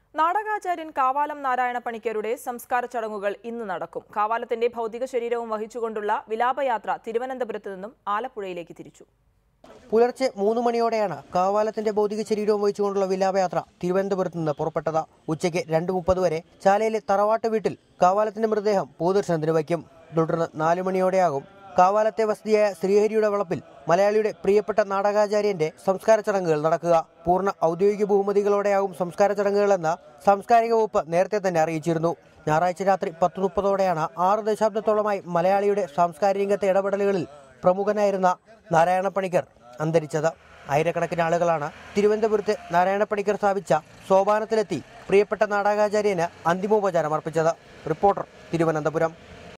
നാടകാചാര്യൻ കാവാലം നാരായണ പണിക്കരുടെ സംസ്കാര ചടങ്ങുകൾ ഇന്ന് നടക്കും കാവാലത്തിന്റെ ഭൗതിക ശരീരവും വഹിച്ചുകൊണ്ടുള്ള വിലാപയാത്ര തിരുവനന്തപുരത്ത് നിന്നും ആലപ്പുഴയിലേക്ക് തിരിച്ചു പുലർച്ചെ മൂന്ന് മണിയോടെയാണ് കാവാലത്തിന്റെ ഭൗതിക ശരീരവും വഹിച്ചുകൊണ്ടുള്ള വിലാപയാത്ര തിരുവനന്തപുരത്ത് നിന്ന് പുറപ്പെട്ടത് ഉച്ചയ്ക്ക് രണ്ട് മുപ്പത് വരെ ചാലയിലെ തറവാട്ട് വീട്ടിൽ കാവാലത്തിന്റെ മൃതദേഹം പൊതുദർശനത്തിന് വയ്ക്കും തുടർന്ന് നാല് മണിയോടെയാകും കാവാലത്തെ വസതിയായ ശ്രീഹരിയുടെ വളപ്പിൽ മലയാളിയുടെ പ്രിയപ്പെട്ട നാടകാചാര്യന്റെ സംസ്കാര ചടങ്ങുകൾ നടക്കുക പൂർണ്ണ ഔദ്യോഗിക ബഹുമതികളോടെയാകും സംസ്കാര ചടങ്ങുകളെന്ന് സാംസ്കാരിക വകുപ്പ് നേരത്തെ തന്നെ അറിയിച്ചിരുന്നു ഞായറാഴ്ച രാത്രി പത്ത് മുപ്പതോടെയാണ് ആറ് ദശാബ്ദത്തോളമായി മലയാളിയുടെ സാംസ്കാരിക രംഗത്തെ ഇടപെടലുകളിൽ പ്രമുഖനായിരുന്ന നാരായണ പണിക്കർ അന്തരിച്ചത് ആയിരക്കണക്കിന് ആളുകളാണ് തിരുവനന്തപുരത്ത് നാരായണ പണിക്കർ സ്ഥാപിച്ച സോപാനത്തിലെത്തി പ്രിയപ്പെട്ട നാടകാചാര്യന് അന്തിമോപചാരം അർപ്പിച്ചത് റിപ്പോർട്ടർ തിരുവനന്തപുരം